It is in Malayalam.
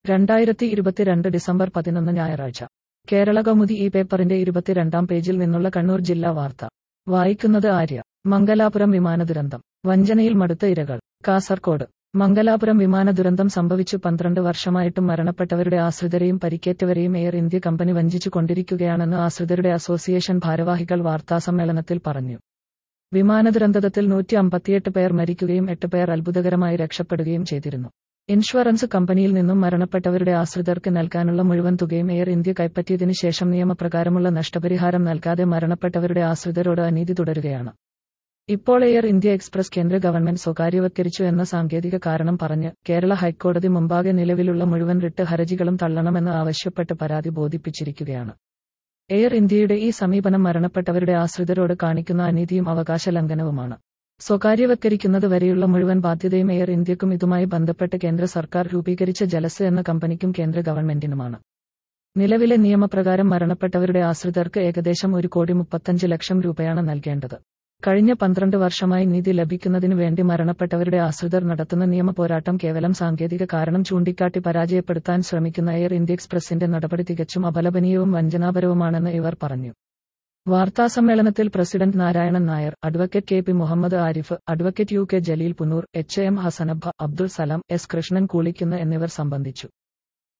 രണ്ടായിരത്തി ഇരുപത്തിരണ്ട് ഡിസംബർ പതിനൊന്ന് ഞായറാഴ്ച കേരള കൗമുദി ഈ പേപ്പറിന്റെ ഇരുപത്തിരണ്ടാം പേജിൽ നിന്നുള്ള കണ്ണൂർ ജില്ലാ വാർത്ത വായിക്കുന്നത് ആര്യ മംഗലാപുരം വിമാന ദുരന്തം വഞ്ചനയിൽ മടുത്ത ഇരകൾ കാസർകോട് മംഗലാപുരം വിമാന ദുരന്തം സംഭവിച്ചു പന്ത്രണ്ട് വർഷമായിട്ടും മരണപ്പെട്ടവരുടെ ആശ്രിതരെയും പരിക്കേറ്റവരെയും എയർ ഇന്ത്യ കമ്പനി വഞ്ചിച്ചു കൊണ്ടിരിക്കുകയാണെന്ന് ആശ്രിതരുടെ അസോസിയേഷൻ ഭാരവാഹികൾ വാർത്താസമ്മേളനത്തിൽ പറഞ്ഞു വിമാന ദുരന്തത്തിൽ നൂറ്റി അമ്പത്തിയെട്ട് പേർ മരിക്കുകയും എട്ട് പേർ അത്ഭുതകരമായി രക്ഷപ്പെടുകയും ചെയ്തിരുന്നു ഇൻഷുറൻസ് കമ്പനിയിൽ നിന്നും മരണപ്പെട്ടവരുടെ ആശ്രിതർക്ക് നൽകാനുള്ള മുഴുവൻ തുകയും എയർ ഇന്ത്യ കൈപ്പറ്റിയതിനു ശേഷം നിയമപ്രകാരമുള്ള നഷ്ടപരിഹാരം നൽകാതെ മരണപ്പെട്ടവരുടെ ആശ്രിതരോട് അനീതി തുടരുകയാണ് ഇപ്പോൾ എയർ ഇന്ത്യ എക്സ്പ്രസ് കേന്ദ്ര ഗവൺമെന്റ് സ്വകാര്യവത്കരിച്ചു എന്ന സാങ്കേതിക കാരണം പറഞ്ഞ് കേരള ഹൈക്കോടതി മുമ്പാകെ നിലവിലുള്ള മുഴുവൻ റിട്ട് ഹർജികളും തള്ളണമെന്ന് ആവശ്യപ്പെട്ട് പരാതി ബോധിപ്പിച്ചിരിക്കുകയാണ് എയർ ഇന്ത്യയുടെ ഈ സമീപനം മരണപ്പെട്ടവരുടെ ആശ്രിതരോട് കാണിക്കുന്ന അനീതിയും അവകാശ ലംഘനവുമാണ് സ്വകാര്യവത്കരിക്കുന്നത് വരെയുള്ള മുഴുവൻ ബാധ്യതയും എയർ ഇന്ത്യക്കും ഇതുമായി ബന്ധപ്പെട്ട് കേന്ദ്ര സർക്കാർ രൂപീകരിച്ച ജലസ് എന്ന കമ്പനിക്കും കേന്ദ്ര ഗവൺമെന്റിനുമാണ് നിലവിലെ നിയമപ്രകാരം മരണപ്പെട്ടവരുടെ ആശ്രിതർക്ക് ഏകദേശം ഒരു കോടി മുപ്പത്തഞ്ച് ലക്ഷം രൂപയാണ് നൽകേണ്ടത് കഴിഞ്ഞ പന്ത്രണ്ട് വർഷമായി നീതി ലഭിക്കുന്നതിനു വേണ്ടി മരണപ്പെട്ടവരുടെ ആശ്രിതർ നടത്തുന്ന നിയമ പോരാട്ടം കേവലം സാങ്കേതിക കാരണം ചൂണ്ടിക്കാട്ടി പരാജയപ്പെടുത്താൻ ശ്രമിക്കുന്ന എയർ ഇന്ത്യ എക്സ്പ്രസിന്റെ നടപടി തികച്ചും അപലപനീയവും വഞ്ചനാപരവുമാണെന്ന് ഇവർ പറഞ്ഞു വാർത്താസമ്മേളനത്തിൽ president Narayanan Nair advocate K P Muhammad Arif advocate U K Jaleel Punoor H M Hasanabba Abdul Salam S Krishnan കൂളിക്കുന്ന എന്നിവർ സംബന്ധിച്ചു